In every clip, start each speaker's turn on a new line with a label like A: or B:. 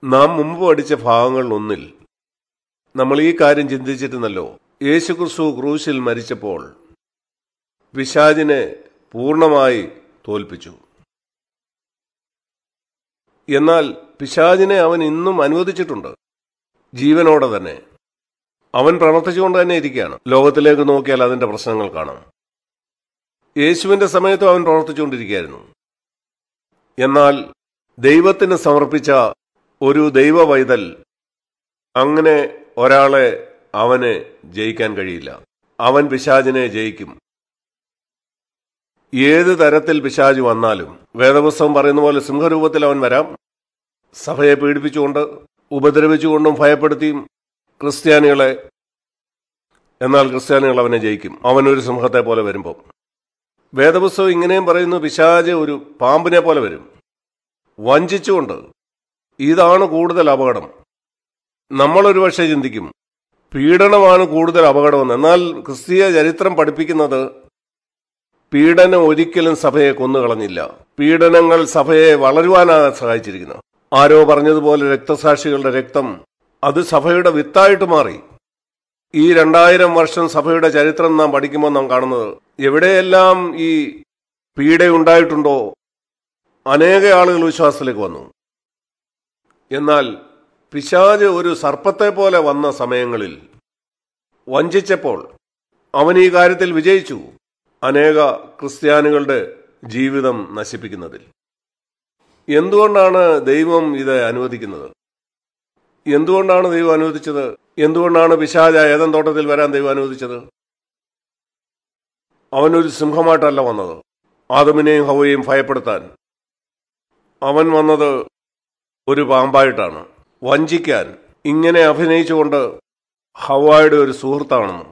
A: നാം മുമ്പ് പഠിച്ച ഭാഗങ്ങളിൽ ഒന്നിൽ നമ്മൾ ഈ കാര്യം ചിന്തിച്ചിരുന്നല്ലോ യേശുക്രിസ്തു ക്രൂശിൽ മരിച്ചപ്പോൾ പിശാചിനെ പൂർണ്ണമായി തോൽപ്പിച്ചു എന്നാൽ പിശാചിനെ അവൻ ഇന്നും അനുവദിച്ചിട്ടുണ്ട് ജീവനോടെ തന്നെ അവൻ പ്രവർത്തിച്ചുകൊണ്ട് തന്നെ ഇരിക്കുകയാണ് ലോകത്തിലേക്ക് നോക്കിയാൽ അതിന്റെ പ്രശ്നങ്ങൾ കാണാം യേശുവിന്റെ സമയത്തും അവൻ പ്രവർത്തിച്ചുകൊണ്ടിരിക്കുകയായിരുന്നു എന്നാൽ ദൈവത്തിന് സമർപ്പിച്ച ഒരു ദൈവവൈതൽ അങ്ങനെ ഒരാളെ അവന് ജയിക്കാൻ കഴിയില്ല അവൻ പിശാചിനെ ജയിക്കും ഏത് തരത്തിൽ പിശാജ് വന്നാലും വേദപുസ്തകം പറയുന്ന പോലെ സിംഹരൂപത്തിൽ അവൻ വരാം സഭയെ പീഡിപ്പിച്ചുകൊണ്ട് ഉപദ്രവിച്ചുകൊണ്ടും ഭയപ്പെടുത്തിയും ക്രിസ്ത്യാനികളെ എന്നാൽ ക്രിസ്ത്യാനികൾ അവനെ ജയിക്കും അവൻ ഒരു സിംഹത്തെ പോലെ വരുമ്പോൾ വേദപുസ്തകം ഇങ്ങനെയും പറയുന്നു പിശാജ് ഒരു പാമ്പിനെ പോലെ വരും വഞ്ചിച്ചുകൊണ്ട് ഇതാണ് കൂടുതൽ അപകടം നമ്മളൊരു പക്ഷേ ചിന്തിക്കും പീഡനമാണ് കൂടുതൽ അപകടമെന്ന് എന്നാൽ ക്രിസ്തീയ ചരിത്രം പഠിപ്പിക്കുന്നത് പീഡനം ഒരിക്കലും സഭയെ കൊന്നുകളഞ്ഞില്ല പീഡനങ്ങൾ സഭയെ വളരുവാനാണ് സഹായിച്ചിരിക്കുന്നത് ആരോ പറഞ്ഞതുപോലെ രക്തസാക്ഷികളുടെ രക്തം അത് സഭയുടെ വിത്തായിട്ട് മാറി ഈ രണ്ടായിരം വർഷം സഭയുടെ ചരിത്രം നാം പഠിക്കുമ്പോൾ നാം കാണുന്നത് എവിടെയെല്ലാം ഈ പീഡയുണ്ടായിട്ടുണ്ടോ അനേക ആളുകൾ വിശ്വാസത്തിലേക്ക് വന്നു എന്നാൽ പിശാജ് ഒരു സർപ്പത്തെ പോലെ വന്ന സമയങ്ങളിൽ വഞ്ചിച്ചപ്പോൾ അവൻ ഈ കാര്യത്തിൽ വിജയിച്ചു അനേക ക്രിസ്ത്യാനികളുടെ ജീവിതം നശിപ്പിക്കുന്നതിൽ എന്തുകൊണ്ടാണ് ദൈവം ഇത് അനുവദിക്കുന്നത് എന്തുകൊണ്ടാണ് ദൈവം അനുവദിച്ചത് എന്തുകൊണ്ടാണ് പിശാജ ഏതൻ തോട്ടത്തിൽ വരാൻ ദൈവം അനുവദിച്ചത് അവനൊരു സിംഹമായിട്ടല്ല വന്നത് ആദമിനെയും ഹവയെയും ഭയപ്പെടുത്താൻ അവൻ വന്നത് ഒരു പാമ്പായിട്ടാണ് വഞ്ചിക്കാൻ ഇങ്ങനെ അഭിനയിച്ചുകൊണ്ട് ഹവായുടെ ഒരു സുഹൃത്താണെന്ന്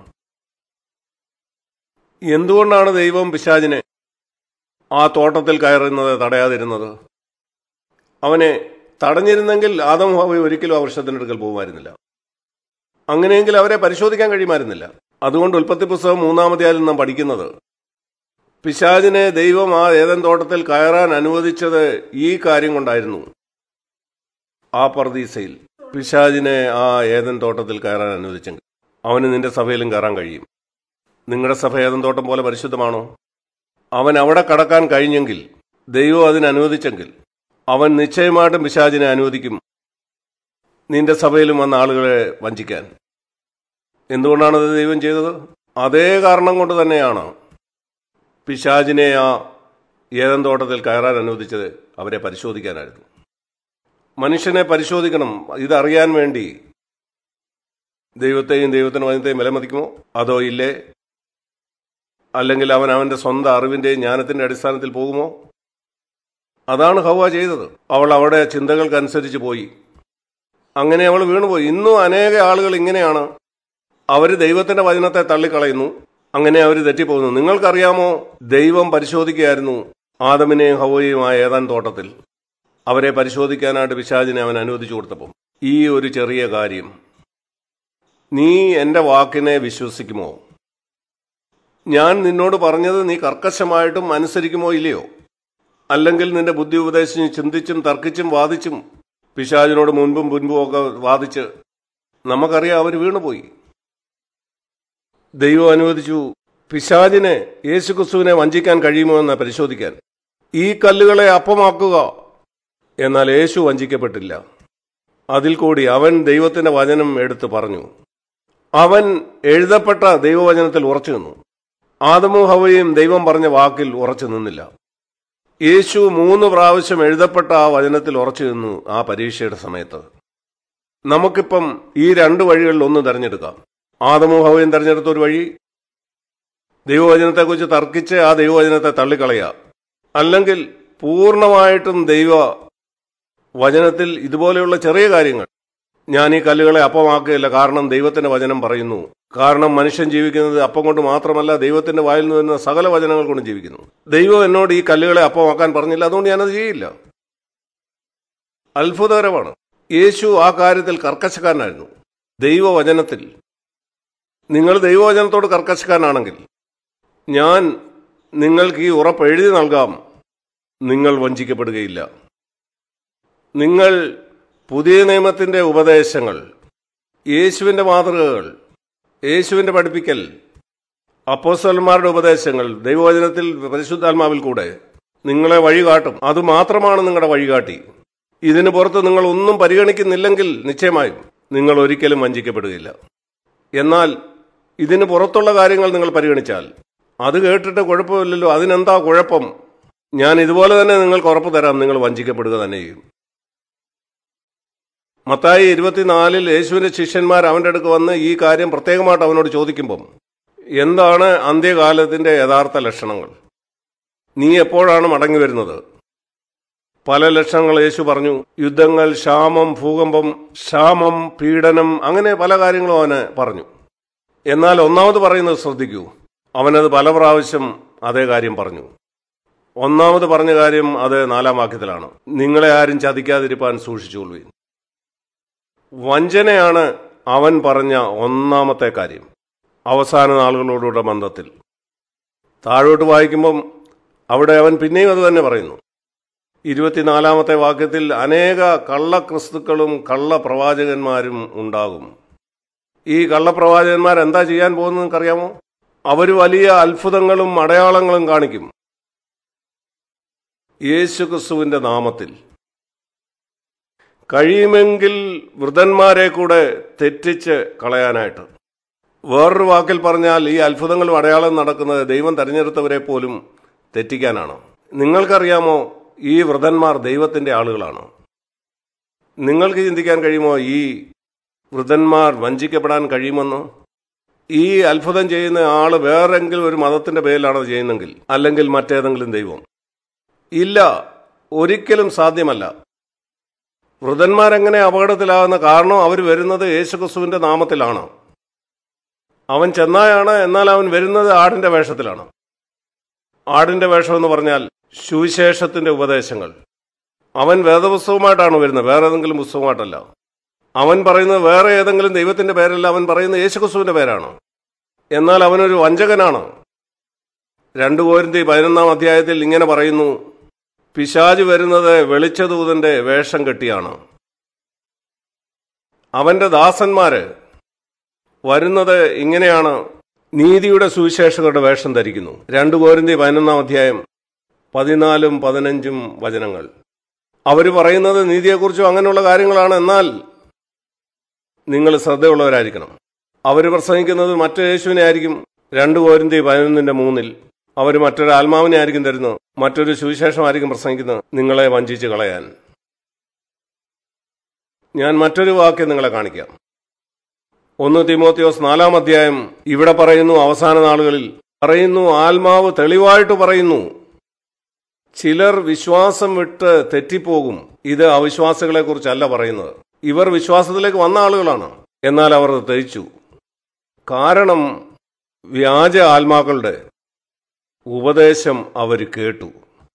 A: എന്തുകൊണ്ടാണ് ദൈവം പിശാചിനെ ആ തോട്ടത്തിൽ കയറുന്നത് തടയാതിരുന്നത് അവനെ തടഞ്ഞിരുന്നെങ്കിൽ ആദം ഹവ ഒരിക്കലും ആ വൃക്ഷത്തിനടുക്കൽ പോകുമായിരുന്നില്ല അങ്ങനെയെങ്കിൽ അവരെ പരിശോധിക്കാൻ കഴിയുമായിരുന്നില്ല അതുകൊണ്ട് ഉൽപ്പത്തി പുസ്തകം മൂന്നാമത്തെയാലും നാം പഠിക്കുന്നത് പിശാചിനെ ദൈവം ആ ഏതൻ തോട്ടത്തിൽ കയറാൻ അനുവദിച്ചത് ഈ കാര്യം കൊണ്ടായിരുന്നു ആ പർദീസയിൽ പിശാചിനെ ആ ഏതൻ തോട്ടത്തിൽ കയറാൻ അനുവദിച്ചെങ്കിൽ അവന് നിന്റെ സഭയിലും കയറാൻ കഴിയും നിങ്ങളുടെ സഭ ഏതൻ തോട്ടം പോലെ പരിശുദ്ധമാണോ അവൻ അവിടെ കടക്കാൻ കഴിഞ്ഞെങ്കിൽ ദൈവം അതിന് അനുവദിച്ചെങ്കിൽ അവൻ നിശ്ചയമായിട്ടും പിശാചിനെ അനുവദിക്കും നിന്റെ സഭയിലും വന്ന ആളുകളെ വഞ്ചിക്കാൻ എന്തുകൊണ്ടാണ് അത് ദൈവം ചെയ്തത് അതേ കാരണം കൊണ്ട് തന്നെയാണ് പിശാചിനെ ആ ഏതൻ തോട്ടത്തിൽ കയറാൻ അനുവദിച്ചത് അവരെ പരിശോധിക്കാനായിരുന്നു മനുഷ്യനെ പരിശോധിക്കണം ഇതറിയാൻ വേണ്ടി ദൈവത്തെയും ദൈവത്തിന്റെ വചനത്തെയും വിലമതിക്കുമോ അതോ ഇല്ലേ അല്ലെങ്കിൽ അവൻ അവന്റെ സ്വന്തം അറിവിന്റെയും ജ്ഞാനത്തിന്റെ അടിസ്ഥാനത്തിൽ പോകുമോ അതാണ് ഹവ ചെയ്തത് അവൾ അവിടെ ചിന്തകൾക്കനുസരിച്ച് പോയി അങ്ങനെ അവൾ വീണുപോയി ഇന്നും അനേക ആളുകൾ ഇങ്ങനെയാണ് അവർ ദൈവത്തിന്റെ വചനത്തെ തള്ളിക്കളയുന്നു അങ്ങനെ അവർ തെറ്റിപ്പോകുന്നു നിങ്ങൾക്കറിയാമോ ദൈവം പരിശോധിക്കുകയായിരുന്നു ആദമിനെയും ഹവയെയും ആ ഏതാൻ തോട്ടത്തിൽ അവരെ പരിശോധിക്കാനായിട്ട് പിശാചിനെ അവൻ അനുവദിച്ചു കൊടുത്തപ്പം ഈ ഒരു ചെറിയ കാര്യം നീ എന്റെ വാക്കിനെ വിശ്വസിക്കുമോ ഞാൻ നിന്നോട് പറഞ്ഞത് നീ കർക്കശമായിട്ടും അനുസരിക്കുമോ ഇല്ലയോ അല്ലെങ്കിൽ നിന്റെ ബുദ്ധി ഉപദേശിച്ചും ചിന്തിച്ചും തർക്കിച്ചും വാദിച്ചും പിശാചിനോട് മുൻപും മുൻപും ഒക്കെ വാദിച്ച് നമുക്കറിയാം അവർ വീണുപോയി ദൈവം അനുവദിച്ചു പിശാചിനെ യേശുക്രിസ്തുവിനെ വഞ്ചിക്കാൻ കഴിയുമോ എന്ന് പരിശോധിക്കാൻ ഈ കല്ലുകളെ അപ്പമാക്കുക എന്നാൽ യേശു വഞ്ചിക്കപ്പെട്ടില്ല അതിൽ കൂടി അവൻ ദൈവത്തിന്റെ വചനം എടുത്ത് പറഞ്ഞു അവൻ എഴുതപ്പെട്ട ദൈവവചനത്തിൽ ഉറച്ചു നിന്നു ആദമും ഹവയും ദൈവം പറഞ്ഞ വാക്കിൽ ഉറച്ചു നിന്നില്ല യേശു മൂന്ന് പ്രാവശ്യം എഴുതപ്പെട്ട ആ വചനത്തിൽ ഉറച്ചു നിന്നു ആ പരീക്ഷയുടെ സമയത്ത് നമുക്കിപ്പം ഈ രണ്ട് വഴികളിൽ ഒന്ന് തിരഞ്ഞെടുക്കാം ആദമും ഹവയും തിരഞ്ഞെടുത്ത ഒരു വഴി ദൈവവചനത്തെക്കുറിച്ച് തർക്കിച്ച് ആ ദൈവവചനത്തെ തള്ളിക്കളയുക അല്ലെങ്കിൽ പൂർണ്ണമായിട്ടും ദൈവ വചനത്തിൽ ഇതുപോലെയുള്ള ചെറിയ കാര്യങ്ങൾ ഞാൻ ഈ കല്ലുകളെ അപ്പമാക്കുകയില്ല കാരണം ദൈവത്തിന്റെ വചനം പറയുന്നു കാരണം മനുഷ്യൻ ജീവിക്കുന്നത് അപ്പം കൊണ്ട് മാത്രമല്ല ദൈവത്തിന്റെ വായിൽ നിന്ന് വരുന്ന സകല വചനങ്ങൾ കൊണ്ടും ജീവിക്കുന്നു ദൈവം എന്നോട് ഈ കല്ലുകളെ അപ്പമാക്കാൻ പറഞ്ഞില്ല അതുകൊണ്ട് ഞാനത് ചെയ്യില്ല അത്ഭുതകരമാണ് യേശു ആ കാര്യത്തിൽ കർക്കശക്കാരനായിരുന്നു ദൈവവചനത്തിൽ നിങ്ങൾ ദൈവവചനത്തോട് കർക്കശക്കാരനാണെങ്കിൽ ഞാൻ നിങ്ങൾക്ക് ഈ ഉറപ്പ് എഴുതി നൽകാം നിങ്ങൾ വഞ്ചിക്കപ്പെടുകയില്ല നിങ്ങൾ പുതിയ നിയമത്തിന്റെ ഉപദേശങ്ങൾ യേശുവിന്റെ മാതൃകകൾ യേശുവിന്റെ പഠിപ്പിക്കൽ അപ്പോസ്തലന്മാരുടെ ഉപദേശങ്ങൾ ദൈവവചനത്തിൽ പരിശുദ്ധാത്മാവിൽ കൂടെ നിങ്ങളെ വഴികാട്ടും അത് മാത്രമാണ് നിങ്ങളുടെ വഴികാട്ടി ഇതിന് പുറത്ത് നിങ്ങൾ ഒന്നും പരിഗണിക്കുന്നില്ലെങ്കിൽ നിശ്ചയമായും നിങ്ങൾ ഒരിക്കലും വഞ്ചിക്കപ്പെടുകയില്ല എന്നാൽ ഇതിന് പുറത്തുള്ള കാര്യങ്ങൾ നിങ്ങൾ പരിഗണിച്ചാൽ അത് കേട്ടിട്ട് കുഴപ്പമില്ലല്ലോ അതിനെന്താ കുഴപ്പം ഞാൻ ഇതുപോലെ തന്നെ നിങ്ങൾക്ക് ഉറപ്പ് തരാം നിങ്ങൾ വഞ്ചിക്കപ്പെടുക തന്നെ ചെയ്യും മത്തായി ഇരുപത്തിനാലിൽ യേശുവിന്റെ ശിഷ്യന്മാർ അവന്റെ അടുക്ക് വന്ന് ഈ കാര്യം പ്രത്യേകമായിട്ട് അവനോട് ചോദിക്കുമ്പം എന്താണ് അന്ത്യകാലത്തിന്റെ യഥാർത്ഥ ലക്ഷണങ്ങൾ നീ എപ്പോഴാണ് മടങ്ങി വരുന്നത് പല ലക്ഷണങ്ങൾ യേശു പറഞ്ഞു യുദ്ധങ്ങൾ ക്ഷാമം ഭൂകമ്പം ക്ഷാമം പീഡനം അങ്ങനെ പല കാര്യങ്ങളും അവന് പറഞ്ഞു എന്നാൽ ഒന്നാമത് പറയുന്നത് ശ്രദ്ധിക്കൂ അവനത് പല പ്രാവശ്യം അതേ കാര്യം പറഞ്ഞു ഒന്നാമത് പറഞ്ഞ കാര്യം അത് നാലാം വാക്യത്തിലാണ് നിങ്ങളെ ആരും ചതിക്കാതിരിപ്പാൻ സൂക്ഷിച്ചുകൊള്ളുകയും വഞ്ചനയാണ് അവൻ പറഞ്ഞ ഒന്നാമത്തെ കാര്യം അവസാന നാളുകളോടുള്ള ബന്ധത്തിൽ താഴോട്ട് വായിക്കുമ്പം അവിടെ അവൻ പിന്നെയും അത് തന്നെ പറയുന്നു ഇരുപത്തിനാലാമത്തെ വാക്യത്തിൽ അനേക കള്ളക്രിസ്തുക്കളും കള്ളപ്രവാചകന്മാരും ഉണ്ടാകും ഈ കള്ളപ്രവാചകന്മാർ എന്താ ചെയ്യാൻ പോകുന്നത് നിങ്ങൾക്കറിയാമോ അവർ വലിയ അത്ഭുതങ്ങളും അടയാളങ്ങളും കാണിക്കും യേശു ക്രിസ്തുവിന്റെ നാമത്തിൽ കഴിയുമെങ്കിൽ വൃതന്മാരെ കൂടെ തെറ്റിച്ച് കളയാനായിട്ട് വേറൊരു വാക്കിൽ പറഞ്ഞാൽ ഈ അത്ഭുതങ്ങളും അടയാളം നടക്കുന്നത് ദൈവം തെരഞ്ഞെടുത്തവരെ പോലും തെറ്റിക്കാനാണ് നിങ്ങൾക്കറിയാമോ ഈ വൃതന്മാർ ദൈവത്തിന്റെ ആളുകളാണ് നിങ്ങൾക്ക് ചിന്തിക്കാൻ കഴിയുമോ ഈ വൃതന്മാർ വഞ്ചിക്കപ്പെടാൻ കഴിയുമെന്ന് ഈ അത്ഭുതം ചെയ്യുന്ന ആള് വേറെങ്കിലും ഒരു മതത്തിന്റെ പേരിലാണ് അത് ചെയ്യുന്നെങ്കിൽ അല്ലെങ്കിൽ മറ്റേതെങ്കിലും ദൈവം ഇല്ല ഒരിക്കലും സാധ്യമല്ല വൃതന്മാരെങ്ങനെ അപകടത്തിലാകുന്ന കാരണം അവർ വരുന്നത് യേശുക്രിസ്തുവിന്റെ നാമത്തിലാണ് അവൻ ചെന്നായാണ് എന്നാൽ അവൻ വരുന്നത് ആടിന്റെ വേഷത്തിലാണ് ആടിന്റെ വേഷം എന്ന് പറഞ്ഞാൽ സുവിശേഷത്തിന്റെ ഉപദേശങ്ങൾ അവൻ വേദപുസ്തകമായിട്ടാണ് വരുന്നത് വേറെ ഏതെങ്കിലും പുസ്തകമായിട്ടല്ല അവൻ പറയുന്നത് വേറെ ഏതെങ്കിലും ദൈവത്തിന്റെ പേരല്ല അവൻ പറയുന്നത് യേശുക്രിസ്തുവിന്റെ പേരാണ് എന്നാൽ അവനൊരു വഞ്ചകനാണ് രണ്ടു കോരിന്തി പതിനൊന്നാം അധ്യായത്തിൽ ഇങ്ങനെ പറയുന്നു പിശാജ് വരുന്നത് വെളിച്ചദൂതന്റെ വേഷം കെട്ടിയാണ് അവന്റെ ദാസന്മാര് വരുന്നത് ഇങ്ങനെയാണ് നീതിയുടെ സുവിശേഷകരുടെ വേഷം ധരിക്കുന്നു രണ്ടു കോരിന്തി പതിനൊന്നാം അധ്യായം പതിനാലും പതിനഞ്ചും വചനങ്ങൾ അവർ പറയുന്നത് നീതിയെക്കുറിച്ചും അങ്ങനെയുള്ള കാര്യങ്ങളാണ് എന്നാൽ നിങ്ങൾ ശ്രദ്ധയുള്ളവരായിരിക്കണം അവർ പ്രസംഗിക്കുന്നത് മറ്റു യേശുവിനെ ആയിരിക്കും രണ്ടു കോരിന്തി പതിനൊന്നിന്റെ മൂന്നിൽ അവർ മറ്റൊരു ആത്മാവിനെ ആയിരിക്കും തരുന്നത് മറ്റൊരു സുവിശേഷമായിരിക്കും പ്രസംഗിക്കുന്നത് നിങ്ങളെ വഞ്ചിച്ച് കളയാൻ ഞാൻ മറ്റൊരു വാക്യം നിങ്ങളെ കാണിക്കാം ഒന്ന് തിമോത്തിയോസ് നാലാം അധ്യായം ഇവിടെ പറയുന്നു അവസാന നാളുകളിൽ പറയുന്നു ആത്മാവ് തെളിവായിട്ട് പറയുന്നു ചിലർ വിശ്വാസം വിട്ട് തെറ്റിപ്പോകും ഇത് അവിശ്വാസികളെ കുറിച്ചല്ല പറയുന്നത് ഇവർ വിശ്വാസത്തിലേക്ക് വന്ന ആളുകളാണ് എന്നാൽ അവർ അത് തെളിച്ചു കാരണം വ്യാജ ആത്മാക്കളുടെ ഉപദേശം അവർ കേട്ടു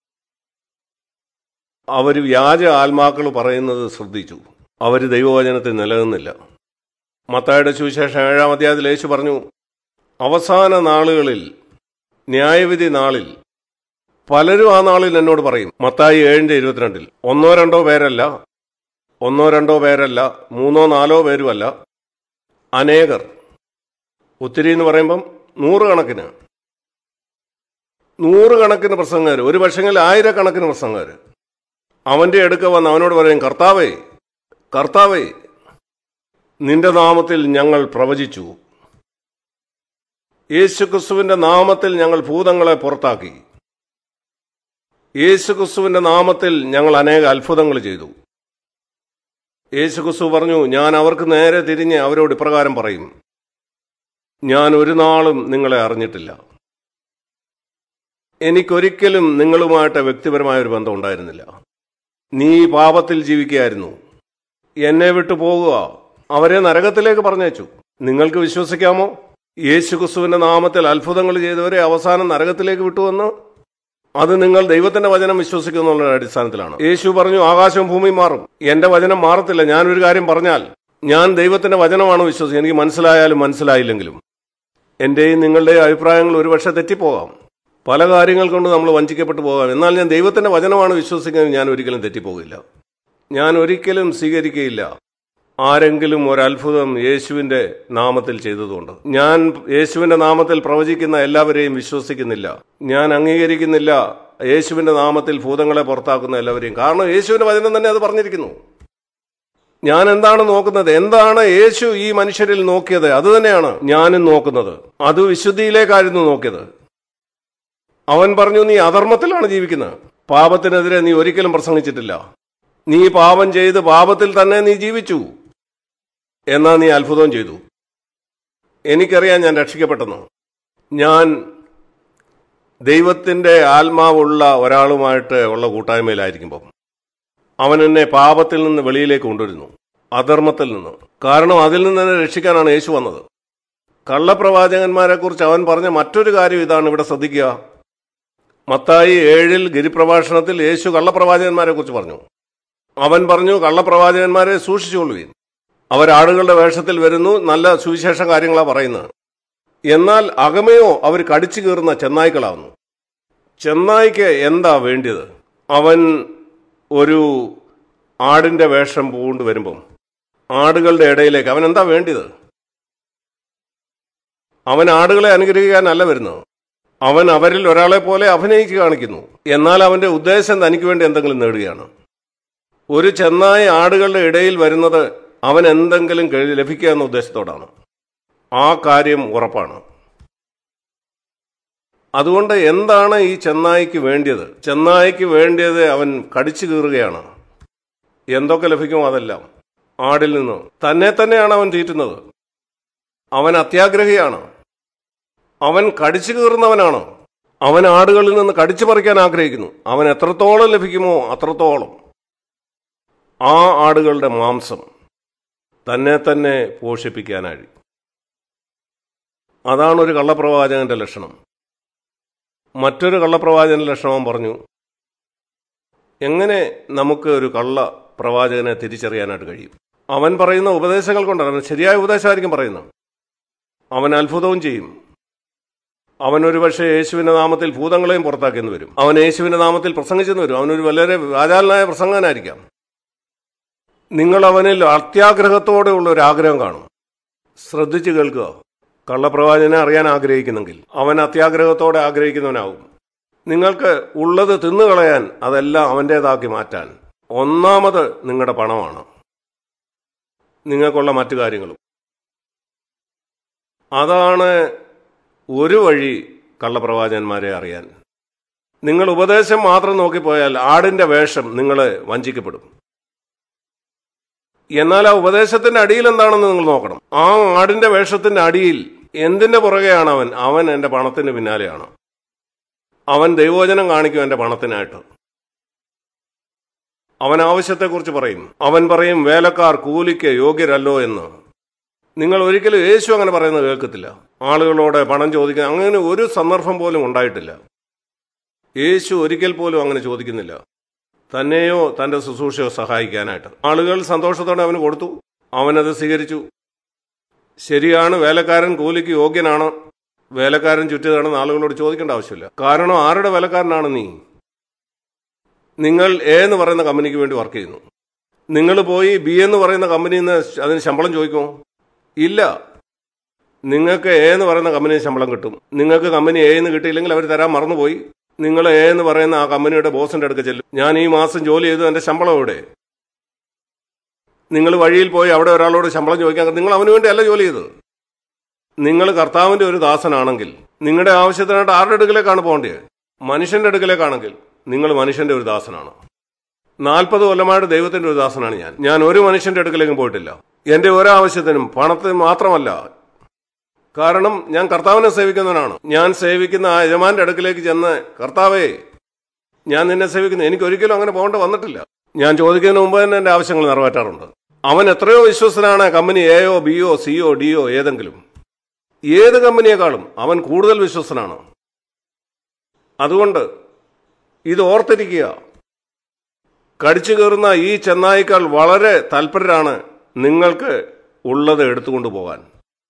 A: അവർ വ്യാജ ആത്മാക്കൾ പറയുന്നത് ശ്രദ്ധിച്ചു അവർ ദൈവവചനത്തിൽ നിലനിന്നില്ല മത്തായുടെ സുവിശേഷം ഏഴാം അധ്യായത്തിൽ യേശു പറഞ്ഞു അവസാന നാളുകളിൽ ന്യായവിധി നാളിൽ പലരും ആ നാളിൽ എന്നോട് പറയും മത്തായി ഏഴിന്റെ ഇരുപത്തിരണ്ടിൽ ഒന്നോ രണ്ടോ പേരല്ല ഒന്നോ രണ്ടോ പേരല്ല മൂന്നോ നാലോ പേരുമല്ല അനേകർ ഒത്തിരി എന്ന് പറയുമ്പം നൂറുകണക്കിന് നൂറുകണക്കിന് പ്രസംഗകർ ഒരു പക്ഷെങ്കിൽ ആയിരക്കണക്കിന് പ്രസംഗകർ അവന്റെ അടുക്ക വന്ന് അവനോട് പറയും കർത്താവേ കർത്താവേ നിന്റെ നാമത്തിൽ ഞങ്ങൾ പ്രവചിച്ചു യേശുക്രിസ്തുവിന്റെ നാമത്തിൽ ഞങ്ങൾ ഭൂതങ്ങളെ പുറത്താക്കി യേശുക്രിസ്തുവിന്റെ നാമത്തിൽ ഞങ്ങൾ അനേക അത്ഭുതങ്ങൾ ചെയ്തു യേശുക്രിസ്തു പറഞ്ഞു ഞാൻ അവർക്ക് നേരെ തിരിഞ്ഞ് അവരോട് ഇപ്രകാരം പറയും ഞാൻ ഒരു നാളും നിങ്ങളെ അറിഞ്ഞിട്ടില്ല എനിക്കൊരിക്കലും നിങ്ങളുമായിട്ട് വ്യക്തിപരമായ ഒരു ബന്ധം ഉണ്ടായിരുന്നില്ല നീ പാപത്തിൽ ജീവിക്കുകയായിരുന്നു എന്നെ വിട്ടു പോകുക അവരെ നരകത്തിലേക്ക് പറഞ്ഞയച്ചു നിങ്ങൾക്ക് വിശ്വസിക്കാമോ യേശു ക്രിസ്തുവിന്റെ നാമത്തിൽ അത്ഭുതങ്ങൾ ചെയ്തവരെ അവസാനം നരകത്തിലേക്ക് വിട്ടുവന്ന് അത് നിങ്ങൾ ദൈവത്തിന്റെ വചനം വിശ്വസിക്കുന്നു എന്നുള്ള അടിസ്ഥാനത്തിലാണ് യേശു പറഞ്ഞു ആകാശവും ഭൂമിയും മാറും എന്റെ വചനം മാറത്തില്ല ഞാനൊരു കാര്യം പറഞ്ഞാൽ ഞാൻ ദൈവത്തിന്റെ വചനമാണ് വിശ്വസിക്കുന്നത് എനിക്ക് മനസ്സിലായാലും മനസ്സിലായില്ലെങ്കിലും എന്റെയും നിങ്ങളുടെയും അഭിപ്രായങ്ങൾ ഒരുപക്ഷെ തെറ്റിപ്പോകാം പല കാര്യങ്ങൾ കൊണ്ട് നമ്മൾ വഞ്ചിക്കപ്പെട്ടു പോകാം എന്നാൽ ഞാൻ ദൈവത്തിന്റെ വചനമാണ് വിശ്വസിക്കുന്നത് ഞാൻ ഒരിക്കലും തെറ്റിപ്പോകില്ല ഞാൻ ഒരിക്കലും സ്വീകരിക്കുകയില്ല ആരെങ്കിലും ഒരത്ഭുതം യേശുവിന്റെ നാമത്തിൽ ചെയ്തതുകൊണ്ട് ഞാൻ യേശുവിന്റെ നാമത്തിൽ പ്രവചിക്കുന്ന എല്ലാവരെയും വിശ്വസിക്കുന്നില്ല ഞാൻ അംഗീകരിക്കുന്നില്ല യേശുവിന്റെ നാമത്തിൽ ഭൂതങ്ങളെ പുറത്താക്കുന്ന എല്ലാവരെയും കാരണം യേശുവിന്റെ വചനം തന്നെ അത് പറഞ്ഞിരിക്കുന്നു ഞാൻ എന്താണ് നോക്കുന്നത് എന്താണ് യേശു ഈ മനുഷ്യരിൽ നോക്കിയത് അത് തന്നെയാണ് ഞാനും നോക്കുന്നത് അത് വിശുദ്ധിയിലേക്കായിരുന്നു നോക്കിയത് അവൻ പറഞ്ഞു നീ അധർമ്മത്തിലാണ് ജീവിക്കുന്നത് പാപത്തിനെതിരെ നീ ഒരിക്കലും പ്രസംഗിച്ചിട്ടില്ല നീ പാപം ചെയ്ത് പാപത്തിൽ തന്നെ നീ ജീവിച്ചു എന്നാ നീ അത്ഭുതം ചെയ്തു എനിക്കറിയാം ഞാൻ രക്ഷിക്കപ്പെട്ടെന്ന് ഞാൻ ദൈവത്തിന്റെ ആത്മാവുള്ള ഒരാളുമായിട്ട് ഉള്ള കൂട്ടായ്മയിലായിരിക്കുമ്പോൾ അവൻ എന്നെ പാപത്തിൽ നിന്ന് വെളിയിലേക്ക് കൊണ്ടുവരുന്നു അധർമ്മത്തിൽ നിന്ന് കാരണം അതിൽ നിന്ന് എന്നെ രക്ഷിക്കാനാണ് യേശു വന്നത് കള്ളപ്രവാചകന്മാരെ കുറിച്ച് അവൻ പറഞ്ഞ മറ്റൊരു കാര്യം ഇതാണ് ഇവിടെ ശ്രദ്ധിക്കുക മത്തായി ഏഴിൽ ഗിരിപ്രഭാഷണത്തിൽ യേശു കള്ളപ്രവാചകന്മാരെ കുറിച്ച് പറഞ്ഞു അവൻ പറഞ്ഞു കള്ളപ്രവാചകന്മാരെ സൂക്ഷിച്ചുകൊള്ളുവീൻ അവരാടുകളുടെ വേഷത്തിൽ വരുന്നു നല്ല സുവിശേഷ കാര്യങ്ങളാണ് പറയുന്നത് എന്നാൽ അകമയോ അവർ കടിച്ചു കീറുന്ന ചെന്നായ്ക്കളാവുന്നു ചെന്നായ്ക്ക് എന്താ വേണ്ടിയത് അവൻ ഒരു ആടിന്റെ വേഷം പൂണ്ട് വരുമ്പം ആടുകളുടെ ഇടയിലേക്ക് അവൻ എന്താ വേണ്ടിയത് അവൻ ആടുകളെ അനുഗ്രഹിക്കാനല്ല വരുന്നത് അവൻ അവരിൽ ഒരാളെ പോലെ അഭിനയിച്ച് കാണിക്കുന്നു എന്നാൽ അവന്റെ ഉദ്ദേശം തനിക്ക് വേണ്ടി എന്തെങ്കിലും നേടുകയാണ് ഒരു ചെന്നായി ആടുകളുടെ ഇടയിൽ വരുന്നത് അവൻ എന്തെങ്കിലും കഴി- ലഭിക്കുക എന്ന ഉദ്ദേശത്തോടാണ് ആ കാര്യം ഉറപ്പാണ് അതുകൊണ്ട് എന്താണ് ഈ ചെന്നായിക്ക് വേണ്ടിയത് ചെന്നായിക്ക് വേണ്ടിയത് അവൻ കടിച്ചു കീറുകയാണ് എന്തൊക്കെ ലഭിക്കുമോ അതെല്ലാം ആടിൽ നിന്ന് തന്നെ തന്നെയാണ് അവൻ തീറ്റുന്നത് അവൻ അത്യാഗ്രഹിയാണ് അവൻ കടിച്ചു കീറുന്നവനാണ് അവൻ ആടുകളിൽ നിന്ന് കടിച്ചു പറിക്കാൻ ആഗ്രഹിക്കുന്നു അവൻ എത്രത്തോളം ലഭിക്കുമോ അത്രത്തോളം ആ ആടുകളുടെ മാംസം തന്നെ തന്നെ പോഷിപ്പിക്കാനായി അതാണ് ഒരു കള്ളപ്രവാചകന്റെ ലക്ഷണം മറ്റൊരു കള്ളപ്രവാചകന്റെ ലക്ഷണം അവൻ പറഞ്ഞു എങ്ങനെ നമുക്ക് ഒരു കള്ള പ്രവാചകനെ തിരിച്ചറിയാനായിട്ട് കഴിയും അവൻ പറയുന്ന ഉപദേശങ്ങൾ കൊണ്ടാണ് അവൻ ശരിയായ ഉപദേശമായിരിക്കും പറയുന്നത് അവൻ അത്ഭുതവും ചെയ്യും അവൻ ഒരു പക്ഷേ യേശുവിന്റെ നാമത്തിൽ ഭൂതങ്ങളെയും പുറത്താക്കിയെന്ന് വരും അവൻ യേശുവിന്റെ നാമത്തിൽ പ്രസംഗിച്ചെന്ന് വരും അവനൊരു വളരെ വാചാലനായ പ്രസംഗനായിരിക്കാം നിങ്ങൾ അവനിൽ അത്യാഗ്രഹത്തോടെയുള്ള ഒരു ആഗ്രഹം കാണും ശ്രദ്ധിച്ചു കേൾക്കുക കള്ളപ്രവാചനെ അറിയാൻ ആഗ്രഹിക്കുന്നെങ്കിൽ അവൻ അത്യാഗ്രഹത്തോടെ ആഗ്രഹിക്കുന്നവനാവും നിങ്ങൾക്ക് ഉള്ളത് തിന്നുകളയാൻ അതെല്ലാം അവൻ്റേതാക്കി മാറ്റാൻ ഒന്നാമത് നിങ്ങളുടെ പണമാണ് നിങ്ങൾക്കുള്ള മറ്റു കാര്യങ്ങളും അതാണ് ഒരു വഴി കള്ളപ്രവാചകന്മാരെ അറിയാൻ നിങ്ങൾ ഉപദേശം മാത്രം നോക്കിപ്പോയാൽ ആടിന്റെ വേഷം നിങ്ങളെ വഞ്ചിക്കപ്പെടും എന്നാൽ ആ ഉപദേശത്തിന്റെ അടിയിൽ എന്താണെന്ന് നിങ്ങൾ നോക്കണം ആ ആടിന്റെ വേഷത്തിന്റെ അടിയിൽ എന്തിന്റെ പുറകെയാണ് അവൻ അവൻ എന്റെ പണത്തിന് പിന്നാലെയാണ് അവൻ ദൈവോചനം കാണിക്കും എന്റെ പണത്തിനായിട്ട് അവൻ ആവശ്യത്തെക്കുറിച്ച് പറയും അവൻ പറയും വേലക്കാർ കൂലിക്ക് യോഗ്യരല്ലോ എന്ന് നിങ്ങൾ ഒരിക്കലും യേശു അങ്ങനെ പറയുന്നത് കേൾക്കത്തില്ല ആളുകളോട് പണം ചോദിക്കാൻ അങ്ങനെ ഒരു സന്ദർഭം പോലും ഉണ്ടായിട്ടില്ല യേശു ഒരിക്കൽ പോലും അങ്ങനെ ചോദിക്കുന്നില്ല തന്നെയോ തന്റെ ശുശ്രൂഷയോ സഹായിക്കാനായിട്ട് ആളുകൾ സന്തോഷത്തോടെ അവന് കൊടുത്തു അവനത് സ്വീകരിച്ചു ശരിയാണ് വേലക്കാരൻ കൂലിക്ക് യോഗ്യനാണ് വേലക്കാരൻ ചുറ്റി നടന്ന് ആളുകളോട് ചോദിക്കേണ്ട ആവശ്യമില്ല കാരണം ആരുടെ വേലക്കാരനാണ് നീ നിങ്ങൾ എ എന്ന് പറയുന്ന കമ്പനിക്ക് വേണ്ടി വർക്ക് ചെയ്യുന്നു നിങ്ങൾ പോയി ബി എന്ന് പറയുന്ന കമ്പനിയിൽ നിന്ന് അതിന് ശമ്പളം ചോദിക്കുമോ ഇല്ല നിങ്ങൾക്ക് എ എന്ന് പറയുന്ന കമ്പനിയിൽ ശമ്പളം കിട്ടും നിങ്ങൾക്ക് കമ്പനി എ എന്ന് കിട്ടിയില്ലെങ്കിൽ അവർ തരാൻ മറന്നുപോയി നിങ്ങൾ എ എന്ന് പറയുന്ന ആ കമ്പനിയുടെ ബോസിന്റെ അടുത്ത് ചെല്ലും ഞാൻ ഈ മാസം ജോലി ചെയ്തു എന്റെ ശമ്പളം എവിടെ നിങ്ങൾ വഴിയിൽ പോയി അവിടെ ഒരാളോട് ശമ്പളം ചോദിക്കാൻ നിങ്ങൾ അവന് വേണ്ടിയല്ല ജോലി ചെയ്തത് നിങ്ങൾ കർത്താവിന്റെ ഒരു ദാസനാണെങ്കിൽ നിങ്ങളുടെ ആവശ്യത്തിനായിട്ട് ആരുടെ അടുക്കലേക്കാണ് പോകേണ്ടത് മനുഷ്യന്റെ അടുക്കലേക്കാണെങ്കിൽ നിങ്ങൾ മനുഷ്യന്റെ ഒരു ദാസനാണ് നാൽപ്പത് കൊല്ലമായിട്ട് ദൈവത്തിന്റെ ഒരു ദാസനാണ് ഞാൻ ഞാൻ ഒരു മനുഷ്യന്റെ അടുക്കലേക്കും പോയിട്ടില്ല എന്റെ ഒരാവശ്യത്തിനും പണത്തിന് മാത്രമല്ല കാരണം ഞാൻ കർത്താവിനെ സേവിക്കുന്നവനാണ് ഞാൻ സേവിക്കുന്ന ആ യജമാന്റെ അടുക്കിലേക്ക് ചെന്ന് കർത്താവേ ഞാൻ നിന്നെ സേവിക്കുന്നു എനിക്ക് ഒരിക്കലും അങ്ങനെ പോകേണ്ട വന്നിട്ടില്ല ഞാൻ ചോദിക്കുന്നതിന് മുമ്പ് തന്നെ എന്റെ ആവശ്യങ്ങൾ നിറവേറ്റാറുണ്ട് അവൻ എത്രയോ വിശ്വസനാണ് കമ്പനി എയോ ബിയോ സിയോ ഡിയോ ഏതെങ്കിലും ഏത് കമ്പനിയെക്കാളും അവൻ കൂടുതൽ വിശ്വസനാണ് അതുകൊണ്ട് ഇത് ഓർത്തിരിക്കുക കടിച്ചു കയറുന്ന ഈ ചെന്നായിക്കാൾ വളരെ തൽപരരാണ് നിങ്ങൾക്ക് ഉള്ളത് എടുത്തുകൊണ്ടു പോകാൻ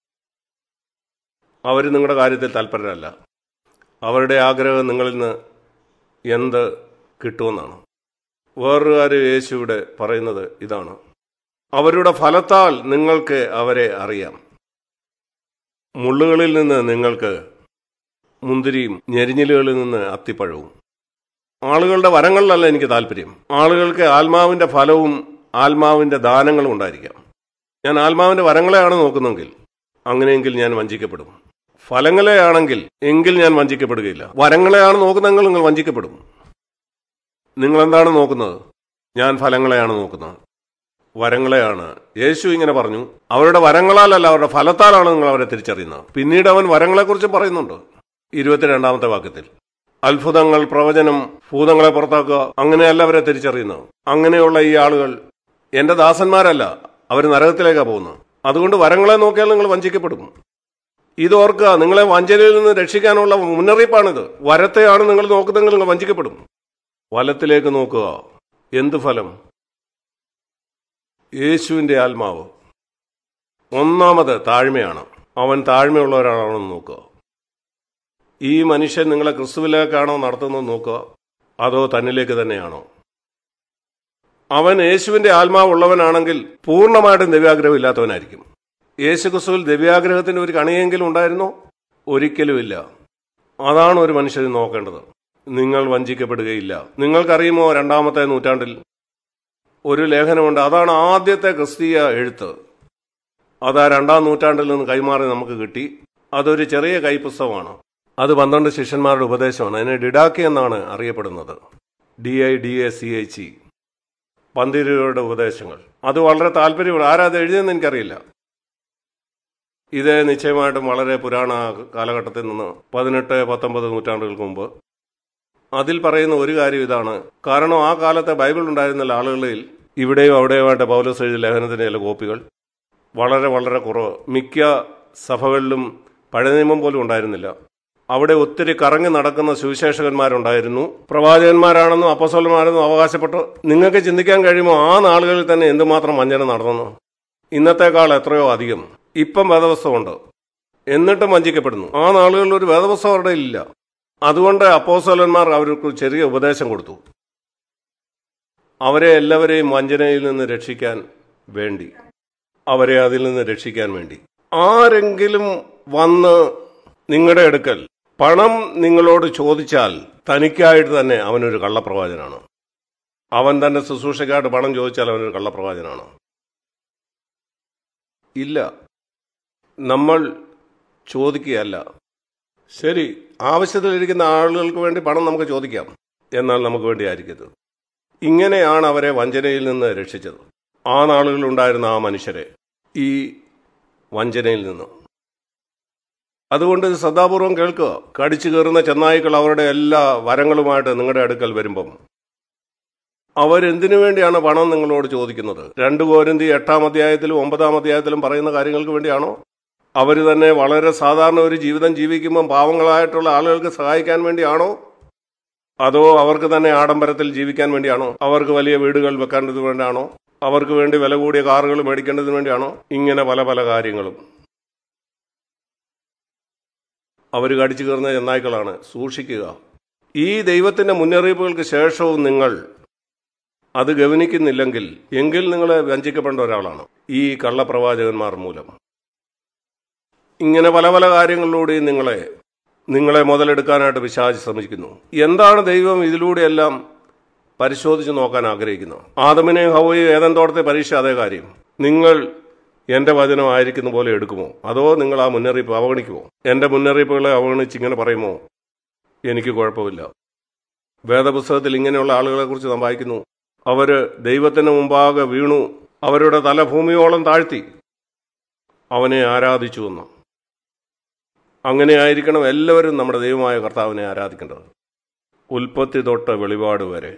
A: അവർ നിങ്ങളുടെ കാര്യത്തിൽ തൽപരരല്ല അവരുടെ ആഗ്രഹം നിങ്ങളിൽ നിന്ന് എന്ത് കിട്ടുമെന്നാണ് വേറൊരു കാര്യം യേശു ഇവിടെ പറയുന്നത് ഇതാണ് അവരുടെ ഫലത്താൽ നിങ്ങൾക്ക് അവരെ അറിയാം മുള്ളുകളിൽ നിന്ന് നിങ്ങൾക്ക് മുന്തിരിയും ഞെരിഞ്ഞിലുകളിൽ നിന്ന് അത്തിപ്പഴവും ആളുകളുടെ വരങ്ങളിലല്ല എനിക്ക് താല്പര്യം ആളുകൾക്ക് ആത്മാവിന്റെ ഫലവും ആത്മാവിന്റെ ദാനങ്ങളും ഉണ്ടായിരിക്കാം ഞാൻ ആത്മാവിന്റെ വരങ്ങളെയാണ് നോക്കുന്നതെങ്കിൽ അങ്ങനെയെങ്കിൽ ഞാൻ വഞ്ചിക്കപ്പെടും ഫലങ്ങളെയാണെങ്കിൽ എങ്കിൽ ഞാൻ വഞ്ചിക്കപ്പെടുകയില്ല വരങ്ങളെയാണ് നോക്കുന്നതെങ്കിൽ നിങ്ങൾ വഞ്ചിക്കപ്പെടും നിങ്ങൾ എന്താണ് നോക്കുന്നത് ഞാൻ ഫലങ്ങളെയാണ് നോക്കുന്നത് വരങ്ങളെയാണ് യേശു ഇങ്ങനെ പറഞ്ഞു അവരുടെ വരങ്ങളാലല്ല അവരുടെ ഫലത്താലാണ് നിങ്ങൾ അവരെ തിരിച്ചറിയുന്നത് പിന്നീട് അവൻ വരങ്ങളെക്കുറിച്ച് പറയുന്നുണ്ട് ഇരുപത്തിരണ്ടാമത്തെ വാക്യത്തിൽ അത്ഭുതങ്ങൾ പ്രവചനം ഭൂതങ്ങളെ പുറത്താക്കുക അങ്ങനെയല്ല അവരെ തിരിച്ചറിയുന്നത് അങ്ങനെയുള്ള ഈ ആളുകൾ എന്റെ ദാസന്മാരല്ല അവർ നരകത്തിലേക്കാണ് പോകുന്നത് അതുകൊണ്ട് വരങ്ങളെ നോക്കിയാൽ നിങ്ങൾ വഞ്ചിക്കപ്പെടും ഇത് ഓർക്കുക നിങ്ങളെ വഞ്ചനയിൽ നിന്ന് രക്ഷിക്കാനുള്ള മുന്നറിയിപ്പാണിത് വരത്തെയാണ് നിങ്ങൾ നോക്കുന്നതെങ്കിൽ നിങ്ങൾ വഞ്ചിക്കപ്പെടും വലത്തിലേക്ക് നോക്കുക എന്ത് ഫലം യേശുവിന്റെ ആത്മാവ് ഒന്നാമത് താഴ്മയാണ് അവൻ താഴ്മയുള്ള ഒരാളാണെന്ന് നോക്കുക ഈ മനുഷ്യൻ നിങ്ങളെ ക്രിസ്തുവിലേക്കാണോ നടത്തുന്നത് നോക്കുക അതോ തന്നിലേക്ക് തന്നെയാണോ അവൻ യേശുവിന്റെ ആത്മാവ് ഉള്ളവനാണെങ്കിൽ പൂർണ്ണമായിട്ടും ദിവ്യാഗ്രഹം ഇല്ലാത്തവനായിരിക്കും യേശു ക്രിസ്തുവിൽ ദിവ്യാഗ്രഹത്തിന്റെ ഒരു കണിയെങ്കിലും ഉണ്ടായിരുന്നോ ഒരിക്കലുമില്ല അതാണ് ഒരു മനുഷ്യന് നോക്കേണ്ടത് നിങ്ങൾ വഞ്ചിക്കപ്പെടുകയില്ല നിങ്ങൾക്കറിയുമോ രണ്ടാമത്തെ നൂറ്റാണ്ടിൽ ഒരു ലേഖനമുണ്ട് അതാണ് ആദ്യത്തെ ക്രിസ്തീയ എഴുത്ത് അത് ആ രണ്ടാം നൂറ്റാണ്ടിൽ നിന്ന് കൈമാറി നമുക്ക് കിട്ടി അതൊരു ചെറിയ കൈപ്പുസ്തകമാണ് അത് പന്ത്രണ്ട് ശിഷ്യന്മാരുടെ ഉപദേശമാണ് അതിനെ ഡിഡാക്കി എന്നാണ് അറിയപ്പെടുന്നത് D I D A C H E പന്തിരുവരുടെ ഉപദേശങ്ങൾ അത് വളരെ താല്പര്യമുള്ള ആരാ അത് എഴുതിയെന്ന് എനിക്കറിയില്ല ഇത് നിശ്ചയമായിട്ടും വളരെ പുരാണ കാലഘട്ടത്തിൽ നിന്ന് പതിനെട്ട് പത്തൊമ്പത് നൂറ്റാണ്ടുകൾക്ക് മുമ്പ് അതിൽ പറയുന്ന ഒരു കാര്യം ഇതാണ് കാരണം ആ കാലത്തെ ബൈബിൾ ഉണ്ടായിരുന്ന ആളുകളിൽ ഇവിടെയും അവിടെയുമായിട്ട് പൗലോസ് എഴുതിയ ലേഖനത്തിന്റെ ചില കോപ്പികൾ വളരെ വളരെ കുറവ് മിക്ക സഭകളിലും പഴയ നിയമം പോലും ഉണ്ടായിരുന്നില്ല അവിടെ ഒത്തിരി കറങ്ങി നടക്കുന്ന സുവിശേഷകന്മാരുണ്ടായിരുന്നു പ്രവാചകന്മാരാണെന്നും അപ്പസോലന്മാരെന്നും അവകാശപ്പെട്ടു നിങ്ങൾക്ക് ചിന്തിക്കാൻ കഴിയുമോ ആ നാളുകളിൽ തന്നെ എന്തുമാത്രം വഞ്ചന നടന്നു ഇന്നത്തെക്കാൾ എത്രയോ അധികം ഇപ്പം വേദവസ്തമുണ്ട് എന്നിട്ടും വഞ്ചിക്കപ്പെടുന്നു ആ നാളുകളിൽ ഒരു വേദവസ്തം അവരുടെ ഇല്ല അതുകൊണ്ട് അപ്പോസോലന്മാർ അവർക്ക് ചെറിയ ഉപദേശം കൊടുത്തു അവരെ എല്ലാവരെയും വഞ്ചനയിൽ നിന്ന് രക്ഷിക്കാൻ വേണ്ടി അവരെ അതിൽ നിന്ന് രക്ഷിക്കാൻ വേണ്ടി ആരെങ്കിലും വന്ന് നിങ്ങളുടെ അടുക്കൽ പണം നിങ്ങളോട് ചോദിച്ചാൽ തനിക്കായിട്ട് തന്നെ അവനൊരു കള്ളപ്രവാചനാണ് അവൻ തന്റെ ശുശ്രൂഷയ്ക്കായിട്ട് പണം ചോദിച്ചാൽ അവനൊരു കള്ളപ്രവാചനാണ് ഇല്ല നമ്മൾ ചോദിക്കുകയല്ല ശരി ആവശ്യത്തിലിരിക്കുന്ന ആളുകൾക്ക് വേണ്ടി പണം നമുക്ക് ചോദിക്കാം എന്നാൽ നമുക്ക് വേണ്ടി ആയിരിക്കരുത് ഇങ്ങനെയാണ് അവരെ വഞ്ചനയിൽ നിന്ന് രക്ഷിച്ചത് ആ നാളുകളിൽ ഉണ്ടായിരുന്ന ആ മനുഷ്യരെ ഈ വഞ്ചനയിൽ നിന്ന് അതുകൊണ്ട് ഇത് ശ്രദ്ധാപൂർവം കേൾക്കുക കടിച്ചു കയറുന്ന ചെന്നായ്ക്കൾ അവരുടെ എല്ലാ വരങ്ങളുമായിട്ട് നിങ്ങളുടെ അടുക്കൽ വരുമ്പം അവരെന്തിനു വേണ്ടിയാണ് പണം നിങ്ങളോട് ചോദിക്കുന്നത് രണ്ടു കോരന്തി എട്ടാം അധ്യായത്തിലും ഒമ്പതാം അധ്യായത്തിലും പറയുന്ന കാര്യങ്ങൾക്ക് വേണ്ടിയാണോ അവർ തന്നെ വളരെ സാധാരണ ഒരു ജീവിതം ജീവിക്കുമ്പം പാവങ്ങളായിട്ടുള്ള ആളുകൾക്ക് സഹായിക്കാൻ വേണ്ടിയാണോ അതോ അവർക്ക് തന്നെ ആഡംബരത്തിൽ ജീവിക്കാൻ വേണ്ടിയാണോ അവർക്ക് വലിയ വീടുകൾ വെക്കേണ്ടത് വേണ്ടിയാണോ അവർക്ക് വേണ്ടി വില കൂടിയ കാറുകൾ മേടിക്കേണ്ടതിന് വേണ്ടിയാണോ ഇങ്ങനെ പല പല കാര്യങ്ങളും അവർ കടിച്ചു കയറുന്ന ചെന്നായ്ക്കളാണ് സൂക്ഷിക്കുക ഈ ദൈവത്തിന്റെ മുന്നറിയിപ്പുകൾക്ക് ശേഷവും നിങ്ങൾ അത് ഗവനിക്കുന്നില്ലെങ്കിൽ എങ്കിൽ നിങ്ങൾ വഞ്ചിക്കപ്പെടേണ്ട ഒരാളാണ് ഈ കള്ളപ്രവാചകന്മാർ മൂലം ഇങ്ങനെ പല പല കാര്യങ്ങളിലൂടെയും നിങ്ങളെ നിങ്ങളെ മുതലെടുക്കാനായിട്ട് വിശാചി ശ്രമിക്കുന്നു എന്താണ് ദൈവം ഇതിലൂടെയെല്ലാം പരിശോധിച്ച് നോക്കാൻ ആഗ്രഹിക്കുന്നത് ആദമിനെയും ഹവയും ഏതൻ തോട്ടത്തെ പരീക്ഷ അതേ കാര്യം നിങ്ങൾ എന്റെ വചനമായിരിക്കുന്ന പോലെ എടുക്കുമോ അതോ നിങ്ങൾ ആ മുന്നറിയിപ്പ് അവഗണിക്കുമോ എന്റെ മുന്നറിയിപ്പുകളെ അവഗണിച്ച് ഇങ്ങനെ പറയുമോ എനിക്ക് കുഴപ്പമില്ല വേദപുസ്തകത്തിൽ ഇങ്ങനെയുള്ള ആളുകളെ കുറിച്ച് നാം വായിക്കുന്നു അവര് ദൈവത്തിന് മുമ്പാകെ വീണു അവരുടെ തല ഭൂമിയോളം താഴ്ത്തി അവനെ ആരാധിച്ചുവെന്ന് അങ്ങനെ ആയിരിക്കണം എല്ലാവരും നമ്മുടെ ദൈവമായ കർത്താവിനെ ആരാധിക്കേണ്ടത് ഉൽപ്പത്തി തൊട്ട് വെളിപാട് വരെ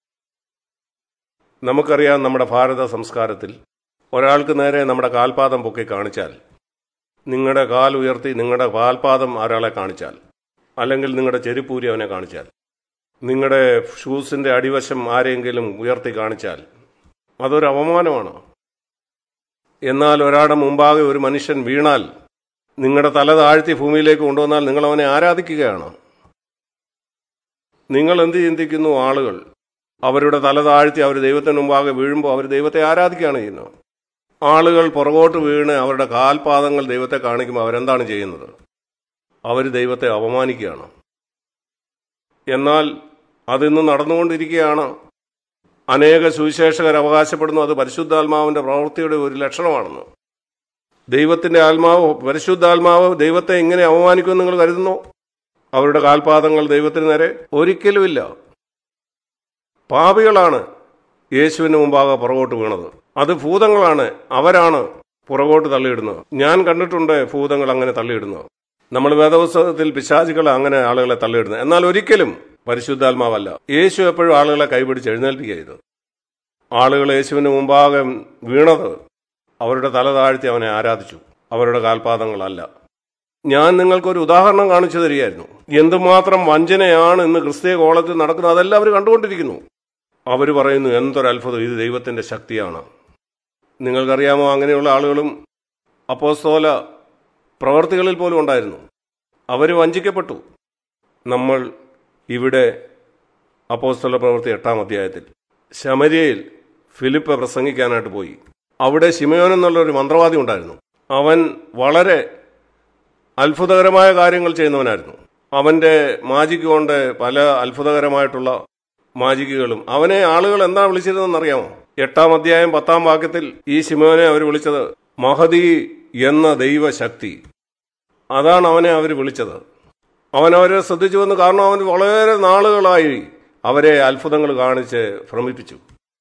A: നമുക്കറിയാം നമ്മുടെ ഭാരത സംസ്കാരത്തിൽ ഒരാൾക്ക് നേരെ നമ്മുടെ കാൽപാദം പൊക്കി കാണിച്ചാൽ നിങ്ങളുടെ കാൽ ഉയർത്തി നിങ്ങളുടെ കാൽപാദം ഒരാളെ കാണിച്ചാൽ അല്ലെങ്കിൽ നിങ്ങളുടെ ചെരുപ്പൂരി അവനെ കാണിച്ചാൽ നിങ്ങളുടെ ഷൂസിന്റെ അടിവശം ആരെങ്കിലും ഉയർത്തി കാണിച്ചാൽ അതൊരു അവമാനമാണ് എന്നാൽ ഒരാളുടെ മുമ്പാകെ ഒരു മനുഷ്യൻ വീണാൽ നിങ്ങളുടെ തല താഴ്ത്തി ഭൂമിയിലേക്ക് കൊണ്ടുവന്നാൽ നിങ്ങൾ അവനെ ആരാധിക്കുകയാണ് നിങ്ങൾ എന്ത് ചിന്തിക്കുന്നു ആളുകൾ അവരുടെ തല താഴ്ത്തി അവർ ദൈവത്തിന് മുമ്പാകെ വീഴുമ്പോൾ അവർ ദൈവത്തെ ആരാധിക്കുകയാണ് ചെയ്യുന്നത് ആളുകൾ പുറകോട്ട് വീണ് അവരുടെ കാൽപാദങ്ങൾ ദൈവത്തെ കാണിക്കുമ്പോൾ അവരെന്താണ് ചെയ്യുന്നത് അവർ ദൈവത്തെ അപമാനിക്കുകയാണ് എന്നാൽ അതിന്ന് നടന്നുകൊണ്ടിരിക്കുകയാണ് അനേക സുവിശേഷകർ അവകാശപ്പെടുന്നു അത് പരിശുദ്ധാത്മാവിന്റെ പ്രവൃത്തിയുടെ ഒരു ലക്ഷണമാണെന്ന് ദൈവത്തിന്റെ ആത്മാവ് പരിശുദ്ധാത്മാവ് ദൈവത്തെ എങ്ങനെ അവമാനിക്കുമെന്ന് നിങ്ങൾ കരുതുന്നു അവരുടെ കാൽപാദങ്ങൾ ദൈവത്തിന് നേരെ ഒരിക്കലുമില്ല പാപികളാണ് യേശുവിന് മുമ്പാകെ പുറകോട്ട് വീണത് അത് ഭൂതങ്ങളാണ് അവരാണ് പുറകോട്ട് തള്ളിയിടുന്നത് ഞാൻ കണ്ടിട്ടുണ്ട് ഭൂതങ്ങൾ അങ്ങനെ തള്ളിയിടുന്നത് നമ്മൾ വേദപുസ്തകത്തിൽ പിശാചികൾ അങ്ങനെ ആളുകളെ തള്ളിയിടുന്നത് എന്നാൽ ഒരിക്കലും പരിശുദ്ധാത്മാവല്ല യേശു എപ്പോഴും ആളുകളെ കൈപിടിച്ച് എഴുന്നേൽപ്പിക്കുക ചെയ്തു ആളുകൾ യേശുവിന് മുമ്പാകെ വീണത് അവരുടെ തല താഴ്ത്തി അവനെ ആരാധിച്ചു അവരുടെ കാൽപാദങ്ങളല്ല ഞാൻ നിങ്ങൾക്കൊരു ഉദാഹരണം കാണിച്ചു തരികയായിരുന്നു എന്തുമാത്രം വഞ്ചനയാണ് ഇന്ന് ക്രിസ്തീയ കോളത്തിൽ നടക്കുന്നത് അതെല്ലാം അവർ കണ്ടുകൊണ്ടിരിക്കുന്നു അവർ പറയുന്നു എന്തൊരു അത്ഭുതം ഇത് ദൈവത്തിന്റെ ശക്തിയാണ് നിങ്ങൾക്കറിയാമോ അങ്ങനെയുള്ള ആളുകളും അപ്പോസ്തോല പ്രവർത്തികളിൽ പോലും ഉണ്ടായിരുന്നു അവർ വഞ്ചിക്കപ്പെട്ടു നമ്മൾ ഇവിടെ അപ്പോസ്തല പ്രവൃത്തി എട്ടാം അധ്യായത്തിൽ ശമരിയയിൽ ഫിലിപ്പ് പ്രസംഗിക്കാനായിട്ട് പോയി അവിടെ ശിമയോൻ എന്നുള്ള ഒരു മന്ത്രവാദി ഉണ്ടായിരുന്നു അവൻ വളരെ അത്ഭുതകരമായ കാര്യങ്ങൾ ചെയ്യുന്നവനായിരുന്നു അവന്റെ മാജിക് കൊണ്ട് പല അത്ഭുതകരമായിട്ടുള്ള മാജിക്കുകളും അവനെ ആളുകൾ എന്താ വിളിച്ചിരുന്നതെന്ന് അറിയാമോ എട്ടാം അധ്യായം പത്താം വാക്യത്തിൽ ഈ ശിമോനെ അവർ വിളിച്ചത് മഹതി എന്ന ദൈവശക്തി അതാണ് അവനെ അവർ വിളിച്ചത് അവൻ അവരെ ശ്രദ്ധിച്ചു വന്ന് കാരണം അവൻ വളരെ നാളുകളായി അവരെ അത്ഭുതങ്ങൾ കാണിച്ച് ഭ്രമിപ്പിച്ചു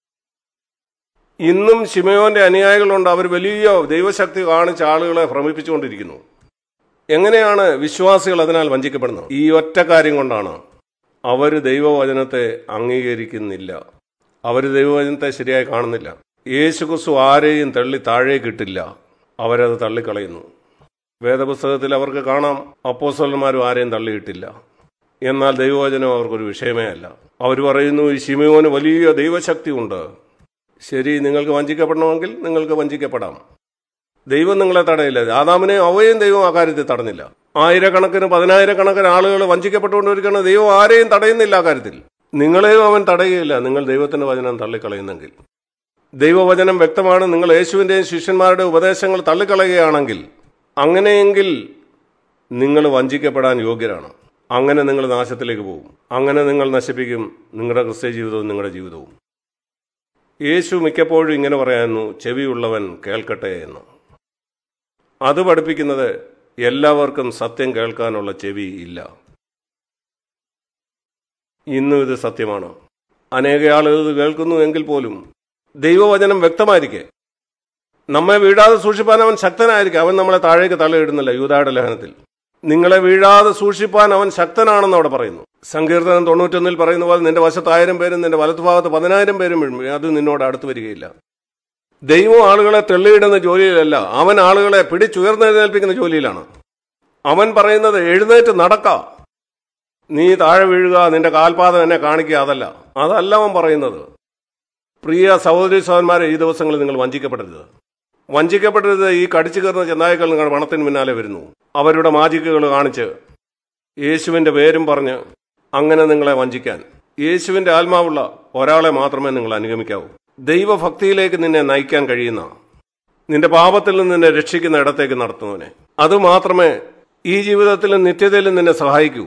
A: ഇന്നും ശിമയോന്റെ അനുയായികളുണ്ട് അവർ വലിയ ദൈവശക്തി കാണിച്ച് ആളുകളെ ഭ്രമിപ്പിച്ചുകൊണ്ടിരിക്കുന്നു എങ്ങനെയാണ് വിശ്വാസികൾ അതിനാൽ വഞ്ചിക്കപ്പെടുന്നത് ഈ ഒറ്റ കാര്യം കൊണ്ടാണ് അവർ ദൈവവചനത്തെ അംഗീകരിക്കുന്നില്ല അവർ ദൈവവചനത്തെ ശരിയായി കാണുന്നില്ല യേശുക്രിസ്തു ആരെയും തള്ളി താഴേക്കിട്ടില്ല അവരത് തള്ളിക്കളയുന്നു വേദപുസ്തകത്തിൽ അവർക്ക് കാണാം അപ്പോസ്വലന്മാരും ആരെയും തള്ളിയിട്ടില്ല എന്നാൽ ദൈവവചനം അവർക്കൊരു വിഷയമേ അല്ല അവർ പറയുന്നു ഈ ശിമയോന് വലിയ ദൈവശക്തി ഉണ്ട് ശരി നിങ്ങൾക്ക് വഞ്ചിക്കപ്പെടണമെങ്കിൽ നിങ്ങൾക്ക് വഞ്ചിക്കപ്പെടാം ദൈവം നിങ്ങളെ തടയില്ല ആദാമിനെ അവയും ദൈവം ആ കാര്യത്തിൽ തടഞ്ഞില്ല ആയിരക്കണക്കിന് പതിനായിരക്കണക്കിന് ആളുകൾ വഞ്ചിക്കപ്പെട്ടുകൊണ്ടിരിക്കുന്ന ദൈവം ആരെയും തടയുന്നില്ല ആ കാര്യത്തിൽ നിങ്ങളെയും അവൻ തടയുകയില്ല നിങ്ങൾ ദൈവത്തിന്റെ വചനം തള്ളിക്കളയുന്നെങ്കിൽ ദൈവവചനം വ്യക്തമാണ് നിങ്ങൾ യേശുവിന്റെയും ശിഷ്യന്മാരുടെ ഉപദേശങ്ങൾ തള്ളിക്കളയുകയാണെങ്കിൽ അങ്ങനെയെങ്കിൽ നിങ്ങൾ വഞ്ചിക്കപ്പെടാൻ യോഗ്യരാണ് അങ്ങനെ നിങ്ങൾ നാശത്തിലേക്ക് പോകും അങ്ങനെ നിങ്ങൾ നശിപ്പിക്കും നിങ്ങളുടെ ക്രിസ്ത്യ ജീവിതവും നിങ്ങളുടെ ജീവിതവും യേശു മിക്കപ്പോഴും ഇങ്ങനെ പറയായിരുന്നു ചെവിയുള്ളവൻ കേൾക്കട്ടെ എന്ന് അത് പഠിപ്പിക്കുന്നത് എല്ലാവർക്കും സത്യം കേൾക്കാനുള്ള ചെവി ഇല്ല ഇന്നും ഇത് സത്യമാണ് അനേക ആളുകൾ ഇത് കേൾക്കുന്നു എങ്കിൽ പോലും ദൈവവചനം വ്യക്തമായിരിക്കെ നമ്മെ വീഴാതെ സൂക്ഷിപ്പാൻ അവൻ ശക്തനായിരിക്കും അവൻ നമ്മളെ താഴേക്ക് തള്ളിയിടുന്നില്ല യൂതായുടെ ലേഖനത്തിൽ നിങ്ങളെ വീഴാതെ സൂക്ഷിപ്പാൻ അവൻ ശക്തനാണെന്ന് അവിടെ പറയുന്നു സങ്കീർത്തനം തൊണ്ണൂറ്റൊന്നിൽ പറയുന്ന പോലെ നിന്റെ വശത്ത് ആയിരം പേരും നിന്റെ വലത്തുഭാഗത്ത് പതിനായിരം പേരും വീഴും അത് നിന്നോട് അടുത്ത് വരികയില്ല ദൈവം ആളുകളെ തെള്ളിയിടുന്ന ജോലിയിലല്ല അവൻ ആളുകളെ പിടിച്ചുയർന്നെഴുന്നേൽപ്പിക്കുന്ന ജോലിയിലാണ് അവൻ പറയുന്നത് എഴുന്നേറ്റ് നടക്ക നീ താഴെ വീഴുക നിന്റെ കാൽപാദം എന്നെ കാണിക്കുക അതല്ല അതല്ല അവൻ പറയുന്നത് പ്രിയ സഹോദരി സഹോദരന്മാരെ ഈ ദിവസങ്ങളിൽ നിങ്ങൾ വഞ്ചിക്കപ്പെടരുത് വഞ്ചിക്കപ്പെടരുത് ഈ കടിച്ചു കയറുന്ന ചെന്നായ്ക്കൾ നിങ്ങളുടെ പണത്തിന് പിന്നാലെ വരുന്നു അവരുടെ മാജിക്കുകൾ കാണിച്ച് യേശുവിന്റെ പേരും പറഞ്ഞ് അങ്ങനെ നിങ്ങളെ വഞ്ചിക്കാൻ യേശുവിന്റെ ആത്മാവുള്ള ഒരാളെ മാത്രമേ നിങ്ങൾ അനുഗമിക്കാവൂ ദൈവഭക്തിയിലേക്ക് നിന്നെ നയിക്കാൻ കഴിയുന്ന നിന്റെ പാപത്തിൽ നിന്ന് നിന്നെ രക്ഷിക്കുന്ന ഇടത്തേക്ക് നടത്തുന്നവനെ അത് മാത്രമേ ഈ ജീവിതത്തിലും നിത്യതയിലും നിന്നെ സഹായിക്കൂ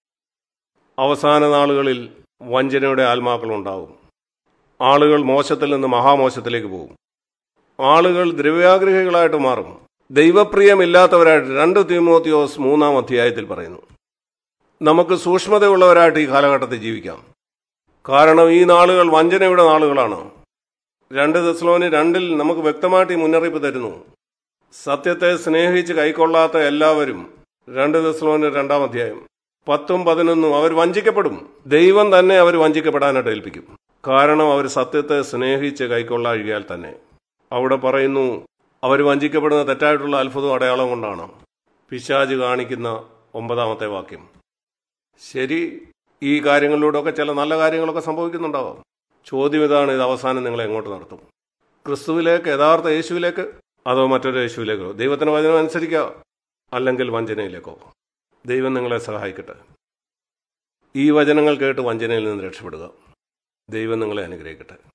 A: അവസാന നാളുകളിൽ വഞ്ചനയുടെ ആത്മാക്കൾ ഉണ്ടാവും ആളുകൾ മോശത്തിൽ നിന്ന് മഹാമോശത്തിലേക്ക് പോകും ആളുകൾ ദ്രവ്യാഗ്രഹികളായിട്ട് മാറും ദൈവപ്രിയമില്ലാത്തവരായിട്ട് രണ്ട് തീമോത്തിയോസ് മൂന്നാം അധ്യായത്തിൽ പറയുന്നു നമുക്ക് സൂക്ഷ്മതയുള്ളവരായിട്ട് ഈ കാലഘട്ടത്തിൽ ജീവിക്കാം കാരണം ഈ നാളുകൾ വഞ്ചനയുടെ നാളുകളാണ് രണ്ട് ദസ്ലോന് രണ്ടിൽ നമുക്ക് വ്യക്തമായിട്ട് ഈ മുന്നറിയിപ്പ് തരുന്നു സത്യത്തെ സ്നേഹിച്ച് കൈക്കൊള്ളാത്ത എല്ലാവരും രണ്ട് ദസ്ലോന് രണ്ടാം അധ്യായം പത്തും പതിനൊന്നും അവർ വഞ്ചിക്കപ്പെടും ദൈവം തന്നെ അവർ വഞ്ചിക്കപ്പെടാനായിട്ട് ഏൽപ്പിക്കും കാരണം അവർ സത്യത്തെ സ്നേഹിച്ച് കൈക്കൊള്ളാഴികയാൽ തന്നെ അവിടെ പറയുന്നു അവർ വഞ്ചിക്കപ്പെടുന്ന തെറ്റായിട്ടുള്ള അത്ഭുതം അടയാളം കൊണ്ടാണ് പിശാജ് കാണിക്കുന്ന ഒമ്പതാമത്തെ വാക്യം ശരി ഈ കാര്യങ്ങളിലൂടെയൊക്കെ ചില നല്ല കാര്യങ്ങളൊക്കെ സംഭവിക്കുന്നുണ്ടാവാം ചോദ്യം ഇതാണ് ഇത് അവസാനം നിങ്ങളെ എങ്ങോട്ട് നടത്തും ക്രിസ്തുവിലേക്ക് യഥാർത്ഥ യേശുവിലേക്ക് അതോ മറ്റൊരു യേശുവിലേക്കോ ദൈവത്തിന് വചനം അനുസരിക്കുക അല്ലെങ്കിൽ വഞ്ചനയിലേക്കോ ദൈവം നിങ്ങളെ സഹായിക്കട്ടെ ഈ വചനങ്ങൾ കേട്ട് വഞ്ചനയിൽ നിന്ന് രക്ഷപ്പെടുക ദൈവം നിങ്ങളെ അനുഗ്രഹിക്കട്ടെ